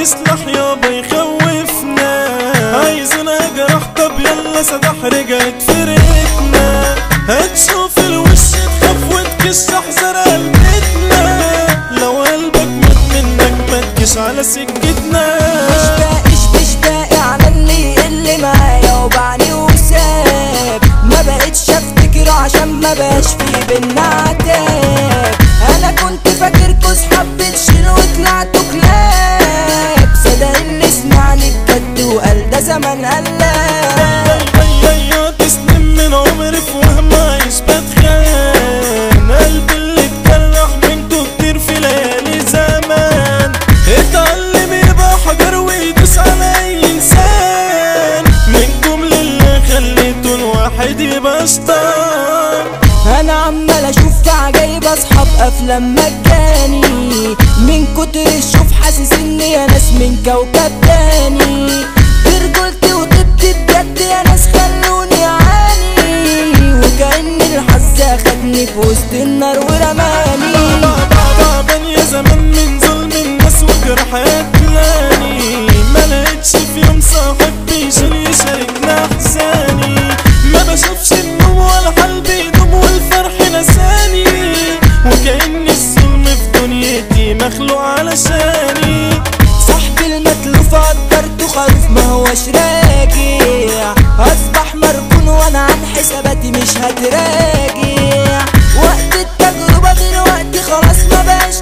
سلاح يابا يخوفنا عايزين اجرح طب يلا سدح رجعت فرقتنا هتشوف الوش تخاف وتكش احذر قلبتنا لو قلبك مات منك ما تجيش على سكتنا مش باقيش مش باقي على اللي اللي معايا وبعني وساب ما بقتش افتكر عشان ما بقاش في بينا عتاب انا كنت فاكركوا صحاب بتشيلوا وطلعتوا كلاب صدق اللي سمعني بجد وقال ده زمن قلاب ضيعت سنين من عمري في وهم عايش بتخان قلبي اللي اتجرح منكو كتير في ليالي زمان اتعلم يبقى حجر ويدوس على اي انسان منكم لله خليته الواحد يبقى شطان انا عمال اشوف في عجايب اصحاب افلام مجاني من كتر الشوف حاسس اني يا ناس من كوكب تاني برجولتي وطبت بجد يا ناس خلوني اعاني وكأن الحظ اخدني في وسط النار ورماني تعبان يا زمان من ظلم الناس وجرح قتلاني ما لقيتش في يوم صاحب بيشيل يشاركنا احزاني ما بشوفش النوم ولا حال بيدوم والفرح نساني وكأن الظلم في دنيتي مخلوق علشاني صاحبي المتلوف قدرته خروف ما هوش راجع اصبح مركون وانا عن حساباتي مش هتراجع وقت التجربة غير وقت خلاص ما بقاش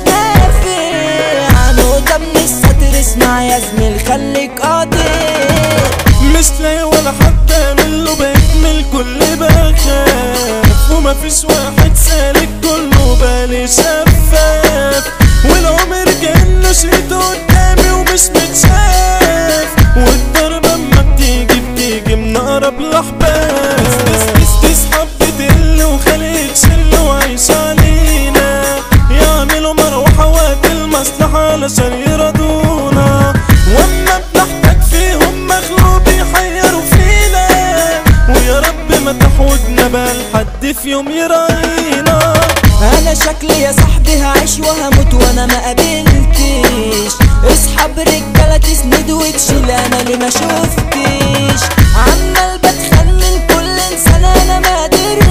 نافع نقطة من السطر اسمع يا زميل خليك قاطع مش لاقي ولا حد اعمل له بيكمل كل بخاف ومفيش واحد سالك كله بالي شفاف والعمر كأنه شيت قدامي ومش متشاف والضربة اما بتيجي بتيجي من أقرب الأحباب تسحب بتقل وخليك شل وعيش علينا يعملوا مروحة وقت المصلحة علشان يرضونا واما بنحتاج فيهم مخلوق بيحيروا فينا ويا رب ما تحوجنا بقى لحد في يوم يراعينا انا شكلي يا صاحبي هعيش وهموت وانا ما قابلتش اصحاب رجاله تسند وتشيل انا اللي ما شفتش عمال بتخان من كل انسان انا ما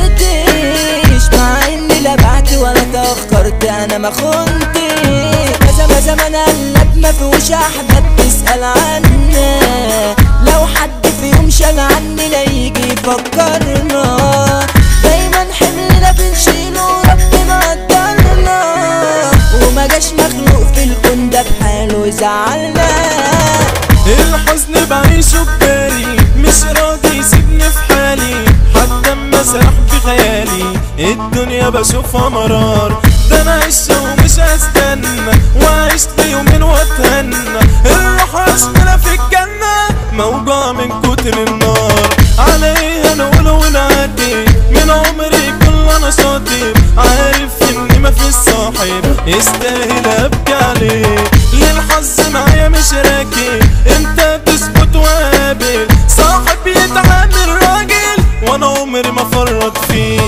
قدرتش مع اني لا بعت ولا تاخرت انا ما خنتش كذا ما زمان قلب ما فيهوش احباب تسال عنا لو حد فيهم شال عني لا يجي يفكرنا دايما حملنا بنشيله ربنا قدرنا وما جاش مخلوق في الكون ده بحاله يزعلنا الحزن بعيشه ببالي مش راضي يسيبني في حالي حتى اما سرح بخيالي الدنيا بشوفها مرار ده انا عايشة ومش هستنى وعيش لي يومين واتهنى الروح اشملها في الجنة موجوع من كتر النار على ايه هنقول ونعدي من عمري كل نشاطي عارف اني مفيش صاحب يستاهل ابكي عليه للحظ معايا مش راكب انت تثبت وقابل صاحب يتعامل راجل وانا عمري ما فرط فيه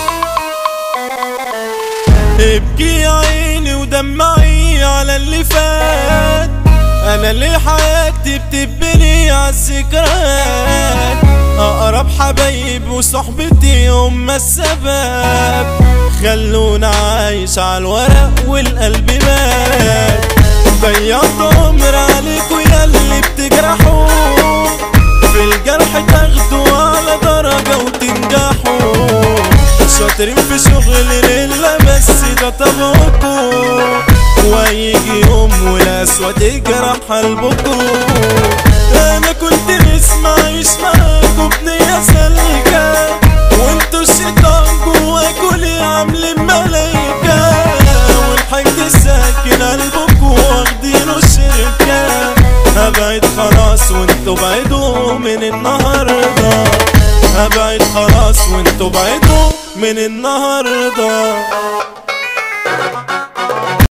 ابكي يا عيني ودمعي على اللي فات انا اللي حياتي بتبني عالذكريات اقرب حبايب وصحبتي هم السبب خلونا عايش على الورق والقلب مات ضيعت عمر عليكوا يا اللي بتجرحوا في الجرح تاخدوا على درجة وتنجحوا شاطرين في شغل لله بس ده طبعكوا وهيجي يوم والقسوة تجرح قلبكوا انا كنت نسمع عيش معاكوا بنية سالكة وانتوا الشيطان جواكوا ليه عاملين ملايكة والحاج ساكن قلبكوا واخدينه شركة هبعد خلاص وانتوا بعدوا من النهارده هبعد خلاص وانتوا بعدوا من النهارده